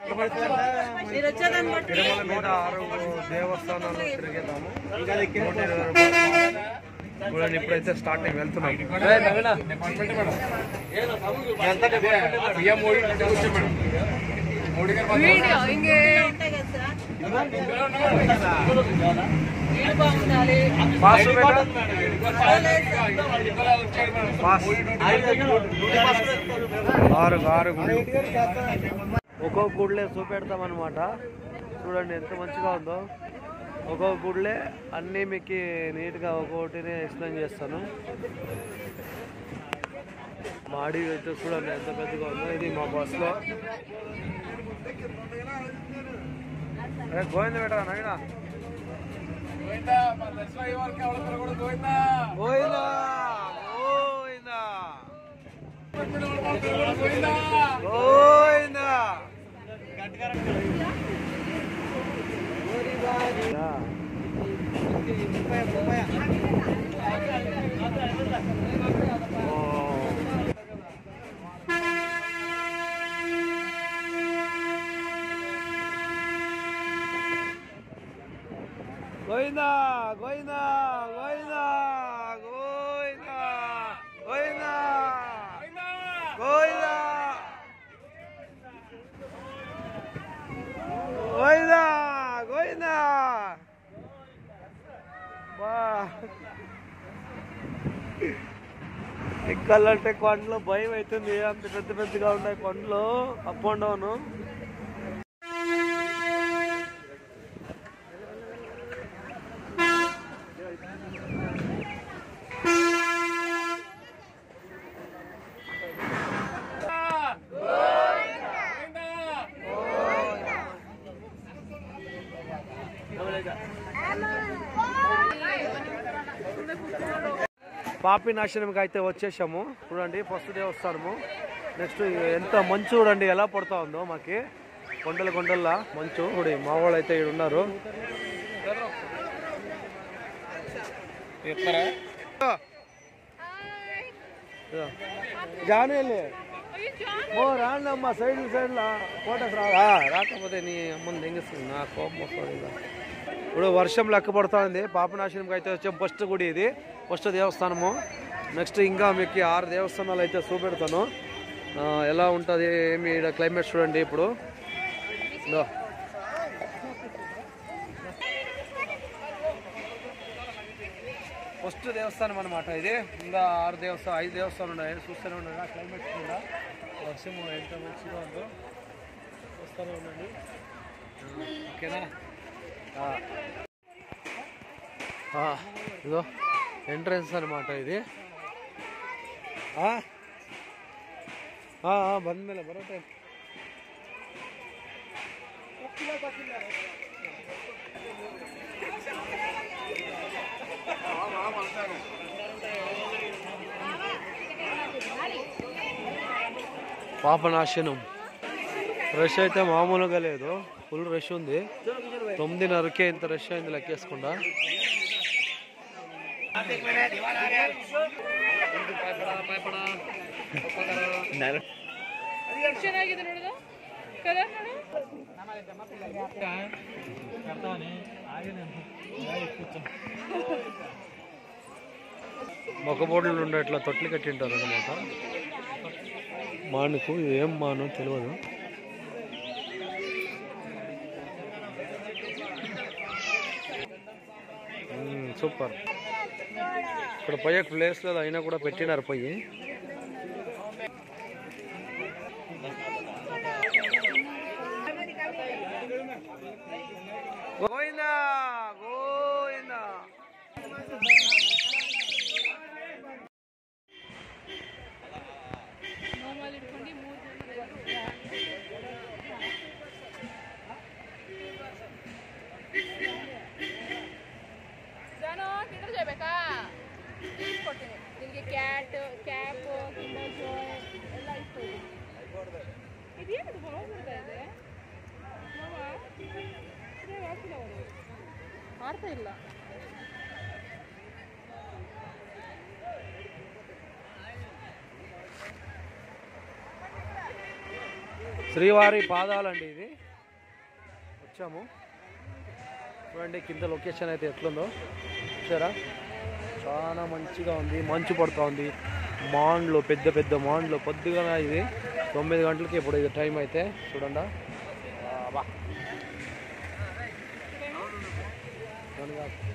మీరు వచ్చేదాన్ని బట్టి తిరుమల మీద ఆరు దేవస్థానాలు తిరిగేదాము నూట ఇరవై రూపాయలు. చూడండి ఇప్పుడైతే స్టార్టింగ్ వెళ్తున్నాం వీడియో ఇంకే ఉంటాయి కదా సార్ వీడు బాగుండాలి పాస్ బేటా? పాస్. ఆరు ఆరు గుడి ఒక్కొక్క గుడిలే చూపెడతాం అనమాట చూడండి ఎంత మంచిగా ఉందో ఒక్కొక్క గుడిలే అన్నీ మీకు నీట్గా ఒక్కొక్కటిని ఎక్స్ప్లెయిన్ చేస్తాను మాడి అయితే చూడండి ఎంత పెద్దగా ఉందో ఇది మా బస్సులో ఏ, గోవింద బేటా నవీనా గోవిందా గోవిందా గోవిందా గోవిందా గోవిందా గోవిందా గోవిందా గోవిందా గోవిందా గోవిందా గోవిందా బా ఎక్కాలంటే కొండలో భయం అవుతుంది అంత పెద్ద పెద్దగా ఉన్నాయి కొండలు అప్ అండ్ డౌన్ పాపి నాశనంకి అయితే వచ్చేసాము చూడండి ఫస్ట్ దేవస్థానము నెక్స్ట్ ఎంత మంచు చూడండి ఎలా పడుతా ఉందో మాకి కొండల కొండల్లా మంచు చూడి మా వాళ్ళు అయితే ఇక్కడ ఉన్నారు జానేలే ఓ రాండి అమ్మా సైడ్ సైడ్ లా ఫోటోస్ రా రాకపోతే నీ అమ్మని దెంగిస్తుంది నా కోపం వస్తుంది ఇంకా. ఇప్పుడు వర్షం లెక్క పడుతా ఉంది పాపనాశనంకి అయితే వచ్చే ఫస్ట్ గుడి ఇది ఫస్ట్ దేవస్థానము నెక్స్ట్ ఇంకా మీకు ఆరు దేవస్థానాలు అయితే చూపెడతాను ఆ, ఎలా ఉంటుంది ఏమి ఈడ క్లైమేట్ చూడండి ఇప్పుడు ఇదో. ఫస్ట్ దేవస్థానం అనమాట ఇది ఇంకా ఆరు దేవస్థానం ఐదు దేవస్థానం ఉన్నాయి చూస్తూనే ఉన్నాయి ఆ క్లైమేట్ కూడా వర్షం ఎంత మంచిగా ఉందో చూస్తూనే ఉండండి ఆ, ఓకేనా ఆ. ఆ, ఇదో ఎంట్రన్స్ అనమాట ఇది ఆ? ఆ, ఆ, ಬಂದ್ಮೇಲೆ ಬರೋಟೆ పాపనాశనం రష్ అయితే మామూలుగా లేదు ఫుల్ రష్ ఉంది తొమ్మిదిన్నరకే ఇంత రష్ అయింది లెక్కేసుకుండా ಚೆನ್ನಾಗಿದೆ ನೋಡಿದ ಕಲರ್ ನೋಡು మొక్కబోడ్లు ఉండే ఇట్లా తొట్లు కట్టింటారు అనమాట మానుకు ఏం మాను తెలియదు మ్మ్, సూపర్ ఇక్కడ పోయే ప్లేస్ లేదు అయినా కూడా పెట్టినారు పోయి గోవిందా గోవిందా ನೋಮಲ್ಲಿ ಇಟ್ಕೊಂಡು ಮೂರು ಜನ ಜಾನು ಟಿಂಡರ್ చేయಬೇಕಾ ಕೊಡ್ತೀನಿ ನಿಮಗೆ ಕ್ಯಾಟ್ ಕ್ಯಾಪ್ ಕಿಂಡರ್ ಜಾಯ್ ಎಲ್ಲ ಇತ್ತು ಇದೇನು ಬಾವು ಬರ್ತಾ ಇದೆ ಮಾವ ಇದೇ ಆಗ್ತಿಲ್ಲ ಅವರು ಮಾಡ್ತಾ ಇಲ್ಲ శ్రీవారి పాదాలండి ఇది వచ్చాము చూడండి కింద లొకేషన్ అయితే ఎట్లుందో చూసారా చాలా మంచిగా ఉంది మంచు పడుతూ ఉంది మాండ్లు పెద్ద పెద్ద మాండ్లు పొద్దుగా ఇది తొమ్మిది గంటలకి ఇప్పుడు ఇది టైం అయితే చూడండి బా